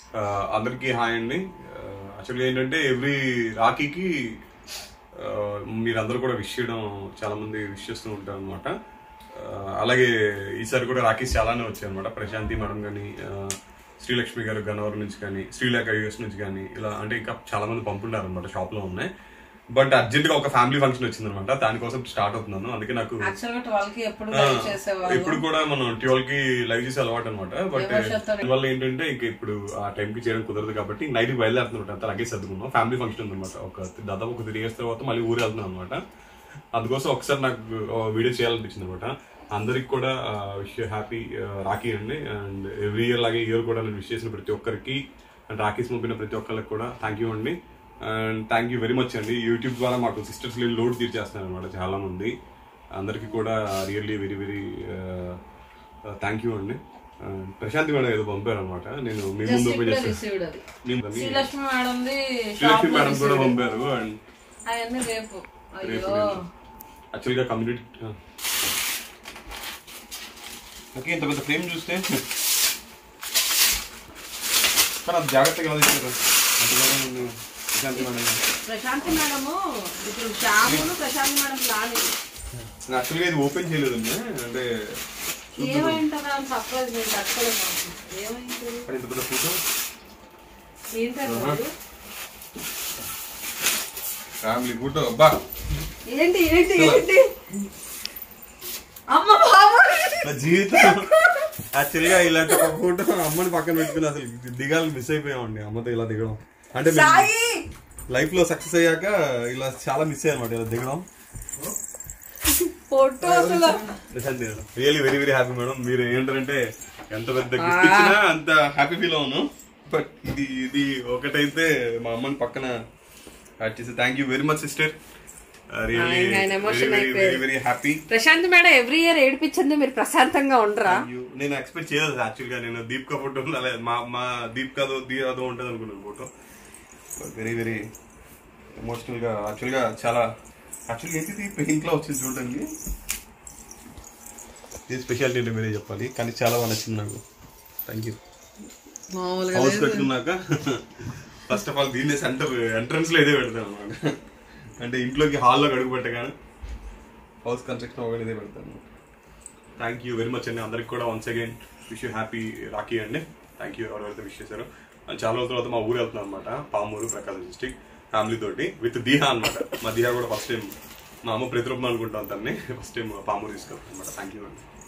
ఆ, అందరికీ హాయ్ అండి యాక్చువల్గా ఏంటంటే ఎవ్రీ రాఖీకి ఆ, మీరందరూ కూడా విష్ చేయడం చాలా మంది విష్ చేస్తూ ఉంటారు అనమాట అలాగే ఈసారి కూడా రాఖీస్ చాలానే వచ్చాయి అనమాట ప్రశాంతి మేడం కానీ శ్రీలక్ష్మి గారు గన్నవరం నుంచి కానీ శ్రీలేఖ యూఎస్ నుంచి కానీ ఇలా అంటే ఇంకా చాలా మంది పంపుంటారు అనమాట షాప్ లో ఉన్నాయి బట్ అర్జెంట్ గా ఒక ఫ్యామిలీ ఫంక్షన్ వచ్చింది అనమాట దానికోసం స్టార్ట్ అవుతున్నాను అందుకే నాకు యాక్చువల్ గా ట్వెల్వ్ కి ఎప్పుడు ఆ, లైవ్ చేసేవాళ్ళు ఇప్పుడు కూడా మనం ట్వెల్వ్ కి లైవ్ చేసే అలవాటు అనమాట బట్ ఎవరు వల్ల ఏంటంటే ఇంక ఇప్పుడు ఆ టైం కి చేయడం కుదరదు కాబట్టి నైట్ కి బయలుదేరుతున్నమాట అంతా లగేజ్ సర్దుకున్నాం ఫ్యామిలీ ఫంక్షన్ ఉందన్నమాట ఒక దాదాపు ఒక త్రీ ఇయర్స్ తర్వాత మళ్ళీ ఊరు వెళ్తున్నాం అనమాట అందుకోసం ఒకసారి నాకు వీడియో చేయాలనిపించింది అనమాట అందరికి కూడా విష్ హ్యాపీ రాఖీ అండి అండ్ ఎవ్రీ ఇయర్ లాగే ఇయర్ కూడా నేను విష్ చేసిన ప్రతి ఒక్కరికి అండ్ రాఖీస్ పంపిన ప్రతి ఒక్కరికి కూడా థ్యాంక్ యూ అండి and thank you very much అండి యూట్యూబ్ ద్వారా మాకు సిస్టర్స్ లోడ్ తీర్చేస్తున్నారు అనమాట చాలా మంది అందరికీ కూడా really very very thank you అండి And ప్రశాంత్ మేడం ఏదో పంపారు అనమాట నేను మీ ముందు జస్ట్ ఓపెన్ ఇప్పుడే చేస్తాను రిసీవ్డ్ అది నేను శ్రీలక్ష్మి మేడంది షాప్ శ్రీలక్ష్మి లో మేడం కూడా received. పంపారు అండ్ అవన్నీ రేపు రేపు అయ్యో యాక్చువల్గా కమ్యూనిటీ ఓకే ఇంత పెద్ద ఫ్రేమ్ చూస్తే కానీ అది జాగ్రత్తగా ఎలా తీసారు అంతగా ప్రశాంతి మేడం ప్రశాంతి మేడము ఇప్పుడు శ్యామును ప్రశాంతి మేడం ప్లాన్ నేను యాక్చువల్గా ఇది ఓపెన్ చేయలేదండి అంటే ఏమైంటుందా అని సర్ప్రైజ్ నేను తట్టుకోలేదు మాకు. ఏమైంది కానీ ఇంత పెద్ద ఫోటో ఏంటంటే అది? ఫ్యామిలీ ఫోటో అబ్బా ఏంటి ఏంటి ఏంటి అమ్మ బాబోయ్ నా జీవితం యాక్చువల్గా ఇలాంటి ఒక ఫోటో అమ్మని పక్కన పెట్టుకుని అసలు దిగాలని మిస్ అయిపోయామండి అమ్మతో ఇలా దిగడం అంటే మేము సాయి లైఫ్ లో సక్సెస్ అయ్యాక ఇలా చాలా మిస్ అయ్యానమాట ఇలా దిగడం ఫోటో అసలు Prashant really very very happy madam మీరు ఏంటంటే ఎంత పెద్ద గిఫ్ట్ ఇచ్చినా అంత హ్యాపీ ఫీల్ అవును బట్ ఇది ఇది ఒకటైతే మా అమ్మని పక్కన యాడ్ చేసి thank you very much sister really ఆయన- ఆయన emotion వెరీ అయిపోయారు. Very happy Prashant madam every year ఏడిపించింది మీరు ప్రశాంతంగా ఉండరా నేను ఎక్స్పెక్ట్ చేయలేదు యాక్చువల్ గా నేను దీపికా ఫోటో ఉండాలి మా మా దీపికాదో దీ అదో ఉంటుంది అనుకున్నాను ఫోటో వెరీ వెరీ ఎమోషనల్ గా యాక్చువల్ గా చాలా యాక్చువల్గా ఏంటి పెయింట్ లో వచ్చింది చూడండి ఇది స్పెషాలిటీ అంటే మీరే చెప్పాలి కానీ చాలా బాగా నచ్చింది నాకు థ్యాంక్ యూ మామూలుగా హౌస్ కట్టుకున్నాక ఫస్ట్ ఆఫ్ ఆల్ దీన్ని సెంటర్ ఎంట్రన్స్ లో ఇదే పెడతాను అనమాట అంటే ఇంట్లోకి హాల్లో అడుగు పెట్టగానే హౌస్ కన్స్ట్రక్షన్ అవ్వగానే ఇదే పెడతాను థ్యాంక్ యూ వెరీ మచ్ అండి అందరికి కూడా once again wish you happy Rakhi అండి థ్యాంక్ యూ ఎవరైతే విష్ చేశారు అండ్ చాలా రోజుల తర్వాత మా ఊరు వెళ్తున్నాం అనమాట పామూరు ప్రకాశం డిస్టిక్ ఫ్యామిలీ తోటి విత్ దీహా అనమాట మా దీహా కూడా ఫస్ట్ టైం మా అమ్మ ప్రతిరూపం అనుకుంటాం తన్ని ఫస్ట్ టైం పామూరు తీసుకెళ్తాం అనమాట థ్యాంక్ యూ అండి